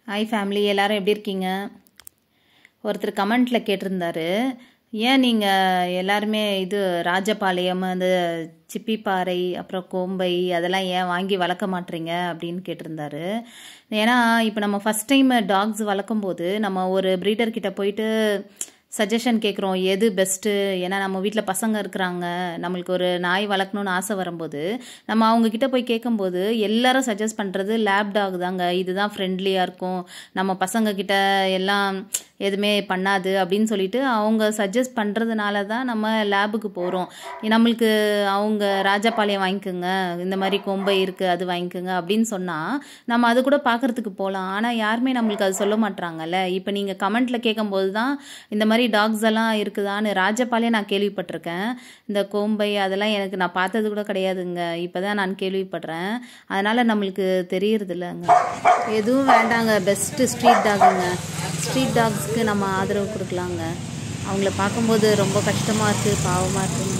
hi family எல்லாரும் எப்படி இருக்கீங்க ஒருத்தர் கமெண்ட்டில் கேட்டிருந்தாரு ஏன் நீங்கள் எல்லாருமே இது ராஜபாளையம் அந்த சிப்பிப்பாறை அப்புறம் கோம்பை அதெல்லாம் ஏன் வாங்கி வளர்க்க மாட்றீங்க அப்படின்னு கேட்டிருந்தாரு ஏன்னா இப்போ நம்ம ஃபஸ்ட் டைம் டாக்ஸ் வளர்க்கும் போது நம்ம ஒரு ப்ரீடர் கிட்ட போயிட்டு சஜஷன் கேட்குறோம் எது பெஸ்ட்டு ஏன்னா நம்ம வீட்டில் பசங்க இருக்கிறாங்க நம்மளுக்கு ஒரு நாய் வளர்க்கணும்னு ஆசை வரும்போது நம்ம அவங்க கிட்ட போய் கேட்கும்போது எல்லாரும் சஜஸ்ட் பண்ணுறது லேப் டாக் தாங்க இதுதான் ஃப்ரெண்ட்லியாக இருக்கும் நம்ம பசங்க கிட்ட எல்லாம் எதுவுமே பண்ணாது அப்படின்னு சொல்லிட்டு அவங்க சஜஸ்ட் பண்ணுறதுனால தான் நம்ம லேபுக்கு போகிறோம் நம்மளுக்கு அவங்க ராஜபாளையம் வாங்கிக்கோங்க இந்த மாதிரி கொம்பை இருக்குது அது வாங்கிக்கோங்க அப்படின்னு சொன்னால் நம்ம அது கூட பார்க்குறதுக்கு போகலாம் ஆனால் யாருமே நம்மளுக்கு அது சொல்ல மாட்றாங்கல்ல இப்போ நீங்கள் கமெண்ட்டில் கேட்கும்போது தான் இந்த மாதிரி டாக்ஸ் எல்லாம் இருக்குதான்னு ராஜபாளையம் நான் கேள்விப்பட்டிருக்கேன் இந்த கோம்பை அதெல்லாம் எனக்கு நான் பார்த்தது கூட கிடையாதுங்க இப்போ தான் நான் கேள்விப்படுறேன் அதனால் நம்மளுக்கு தெரியறது இல்லைங்க எதுவும் வேண்டாங்க பெஸ்ட்டு ஸ்ட்ரீட் டாகுங்க ஸ்ட்ரீட் டாக்ஸ்க்கு நம்ம ஆதரவு கொடுக்கலாங்க அவங்கள பார்க்கும்போது ரொம்ப கஷ்டமாக இருக்குது பாவமாக இருக்குங்க